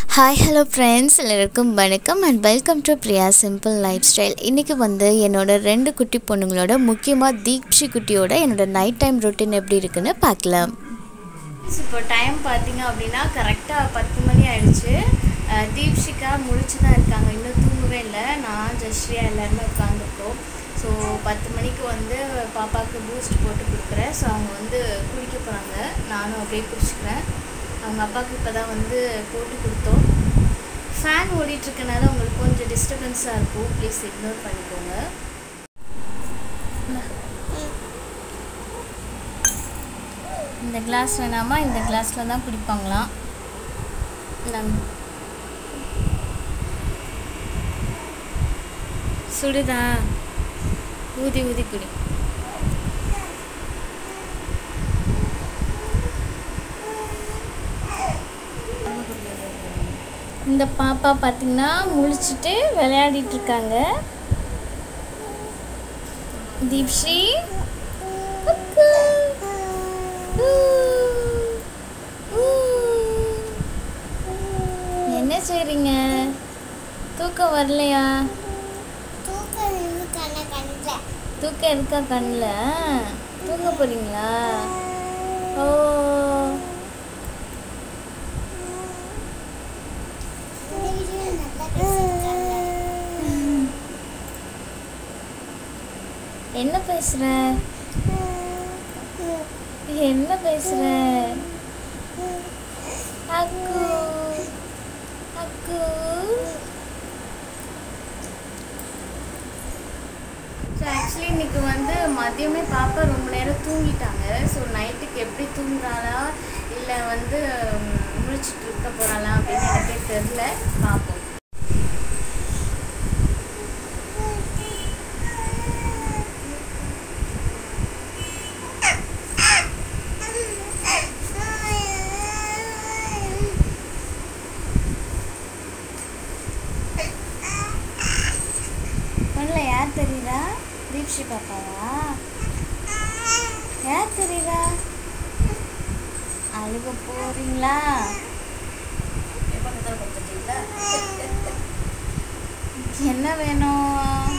Hi hello friends எல்லாருக்கும் வணக்கம் and welcome to Priya simple lifestyle இன்றைக்கி வந்து என்னோட ரெண்டு குட்டி பொண்ணுங்களோட முக்கியமாக தீப்ஷி குட்டியோட என்னோட நைட் டைம் ரொட்டீன் எப்படி இருக்குன்னு பார்க்கலாம் இப்போ டைம் பார்த்தீங்க அப்படின்னா கரெக்டாக பத்து மணி ஆயிடுச்சு அஹ் தீப்ஷிகா முழிச்சு தான் இருக்காங்க இன்னும் தூங்கவே இல்லை நான் ஜஸ்ரியா எல்லாருமே உட்காந்துருக்கோம் ஸோ பத்து மணிக்கு வந்து பாப்பாவுக்கு பூஸ்ட் போட்டு கொடுக்குறேன் ஸோ அவங்க வந்து குடிக்க போகிறாங்க நானும் அப்படியே குடிச்சிக்கிறேன் அவங்க அப்பாவுக்கு இப்போ தான் வந்து போட்டு கொடுத்தோம் ஃபேன் ஓடிட்டுருக்கனால உங்களுக்கு கொஞ்சம் டிஸ்டர்பன்ஸாக இருக்கும் ப்ளீஸ் இக்னோர் பண்ணிக்கோங்க இந்த கிளாஸ் வேணாமா இந்த கிளாஸில் தான் குடிப்பாங்களாம் நம் சுடுதா ஊதி ஊதி குடி இந்த பாப்பா பார்த்தீங்கன்னா முழிச்சிட்டு விளையாடிட்டு இருக்காங்க தீப்ஷி அக்கு. ஊ. ஊ. என்ன செய்றீங்க தூக்கம் வரலையா தூக்கம் இருந்து கண்ண கண்ணில் தூக்கம் இருக்கா கண்ணில் தூங்க போறீங்களா ஓ இந்த வீடியோ நல்லா பேசியிருக்காங்க என்ன பேசுற என்ன பேசுற அக்கு அக்கு ஸோ ஆக்சுவலி இன்னைக்கு வந்து மதியமே பாப்பா ரொம்ப நேரம் தூங்கிட்டாங்க ஸோ நைட்டுக்கு எப்படி தூங்குறாளா இல்லை வந்து ம், முழிச்சிட்டு இருக்க போகிறாளா அப்படின்னு எனக்கே தெரில பார்ப்போம் கண்ணில் யார் தெரியுதா தீப்ஷி பாப்பாவா யார் தெரியுதா அழுக போறீங்களா என்ன வேணும்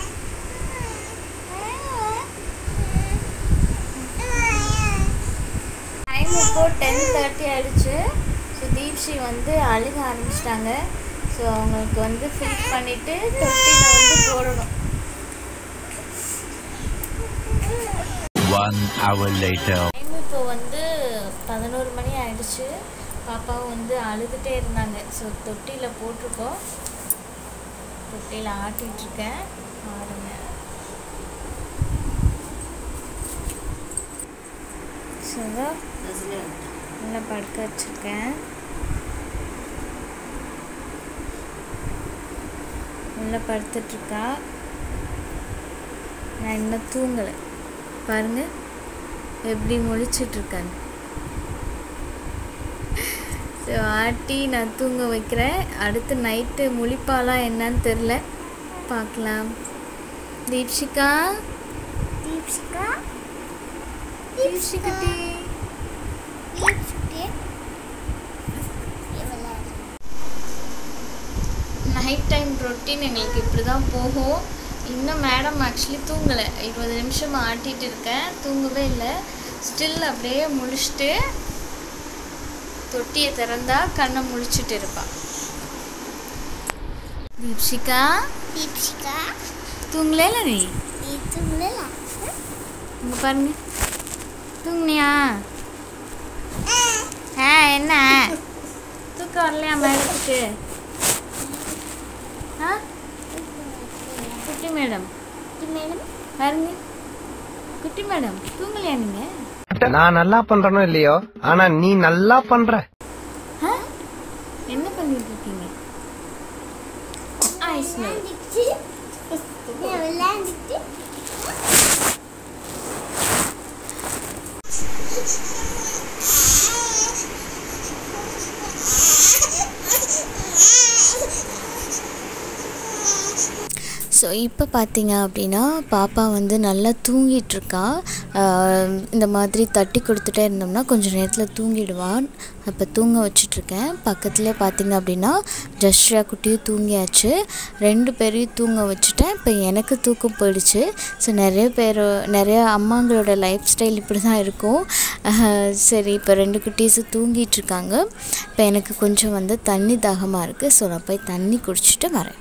டைம் இப்போ டென் தேர்ட்டி ஆயிடுச்சு ஸோ தீப்ஷி வந்து அழுக ஆரம்பிச்சிட்டாங்க ஸோ அவங்களுக்கு வந்து ஃபீட் பண்ணிட்டு தொட்டியில் வந்து போடணும் One hour later. டைம் இப்போ வந்து பதினோரு மணி ஆயிடுச்சு பாப்பாவும் வந்து அழுதுகிட்டே இருந்தாங்க ஸோ தொட்டியில் போட்டிருக்கோம் தொட்டியில் ஆட்டிட்டு இருக்கேன் பாருங்க ஸோ நல்லா படுக்க வச்சுருக்கேன் நல்லா படுத்துட்ருக்கா நான் இன்னும் தூங்கலை பாருங்க எப்படி முழிச்சிட்ருக்கான்னு ஸோ ஆட்டி நான் தூங்க வைக்கிறேன் அடுத்து நைட்டு முழிப்பாளா என்னன்னு தெரில பார்க்கலாம் தீப்ஷிகா தீப்ஷிகா தீப்ஷிகுட்டி தீப்ஷிகே இவளை நைட் டைம் ரொட்டீன் எங்களுக்கு இப்படி தான் போகும் இன்னும் மேடம் ஆக்சுவலி தூங்கலை இருபது நிமிஷம் ஆட்டிட்டு இருக்கேன் தூங்கவே இல்லை ஸ்டில் அப்படியே முழிச்சிட்டு தொட்டியை திறந்தா கண்ணை முழிச்சிட்டு இருப்பாள் தீப்ஷிகா தீப்ஷிகா தூங்கல நீ நீ தூங்கல இங்க பாருங்க தூங்குனியா ஆ என்ன தூக்கம் வரலையா மேடத்துக்கு ஆ குட்டி மேடம் மேடம் பாருங்க குட்டி மேடம் தூங்கலையா நீங்க நான் நல்லா பண்றேனோ இல்லையோ ஆனா நீ நல்லா பண்ற ஆ? என்ன பண்ணிட்டு இருக்கீங்க ஐஸ் விளையாண்டுட்டு நான் விளையாண்டுட்டு ஸோ இப்போ பார்த்தீங்க அப்படின்னா பாப்பா வந்து நல்லா தூங்கிட்டு இருக்கா ஆஹ் இந்த மாதிரி தட்டி கொடுத்துட்டே இருந்தோம்னா கொஞ்சம் நேரத்தில் தூங்கிடுவான் அப்போ தூங்க வச்சிட்ருக்கேன் பக்கத்துலேயே பார்த்தீங்க அப்படின்னா ஜஸ்ரா குட்டியும் தூங்கியாச்சு ரெண்டு பேரையும் தூங்க வச்சுட்டேன் இப்போ எனக்கு தூக்கம் போயிடுச்சு ஸோ நிறைய பேர் நிறைய அம்மாங்களோட லைஃப் ஸ்டைல் இப்படி தான் இருக்கும் ஆஹ் சரி இப்போ ரெண்டு குட்டீஸும் தூங்கிட்டு இருக்காங்க இப்போ எனக்கு கொஞ்சம் வந்து தண்ணி தாகமாக இருக்குது ஸோ நான் போய் தண்ணி குடிச்சிட்டு வரேன்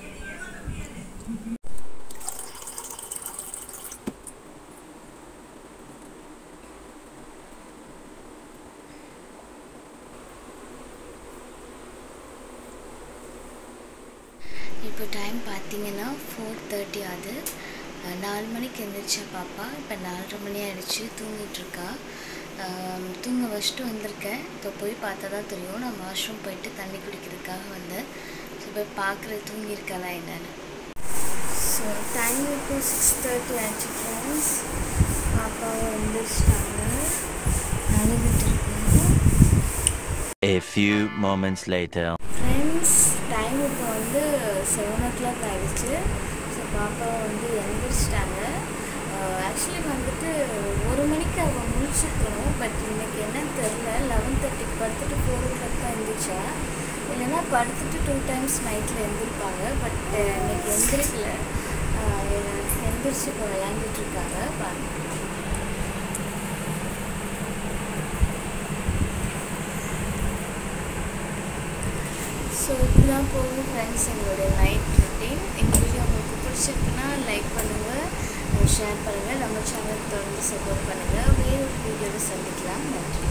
இப்போ டைம் பார்த்தீங்கன்னா ஃபோர் தேர்ட்டி ஆகுது அஹ் நாலு மணிக்கு எழுந்திரிச்சா பாப்பா இப்போ நாலரை மணி ஆயிடுச்சு தூங்கிட்டு இருக்கா ஆம், தூங்க வச்சுட்டு வந்திருக்கேன் இப்போ போய் பார்த்தா தான் தெரியும் நான் வாஷ்ரூம் போயிட்டு தண்ணி குடிக்கிறதுக்காக வந்தேன் ஸோ போய் பார்க்குறது தூங்கியிருக்காளா என்னன்னு ஸோ டைம் இப்போ சிக்ஸ் தேர்ட்டி ஆச்சு ஃப்ரெண்ட்ஸ் பாப்பாவை எழுந்திரிச்சிட்டாங்க அழுதுட்டு இருக்காங்க A few moments later. Friends time இப்போ வந்து செவன் ஓ கிளாக் ஆகிடுச்சு ஸோ பாப்பா வந்து எழுந்திரிச்சிட்டாங்க ஆக்சுவலி வந்துட்டு ஒரு மணிக்கு அவள் முடிச்சிருக்கணும் பட் இன்னைக்கு என்னன்னு தெரில லெவன் தேர்ட்டிக்கு படுத்துட்டு ஃபோர் ஓ கிளாக் தான் எழுந்திரிச்சா இல்லைன்னா படுத்துட்டு டூ டைம்ஸ் நைட்டில் எழுந்திருப்பாங்க பட் இன்னைக்கு எந்திரிக்கல அஹ் எந்திரிச்சு இப்போ விளையாண்டுட்டு இருக்காங்க பாருங்க ஸோ இப்படிதான் போகும் ஃப்ரெண்ட்ஸ் எங்களுடைய நைட் ரொட்டீன் இந்த வீடியோ உங்களுக்கு பிடிச்சிருக்குன்னா லைக் பண்ணுங்கள் ஷேர் பண்ணுங்கள் நம்ம சேனல் தொடர்ந்து சப்போர்ட் பண்ணுங்கள் வேறு ஒரு வீடியோவில் சந்திக்கலாம் நன்றி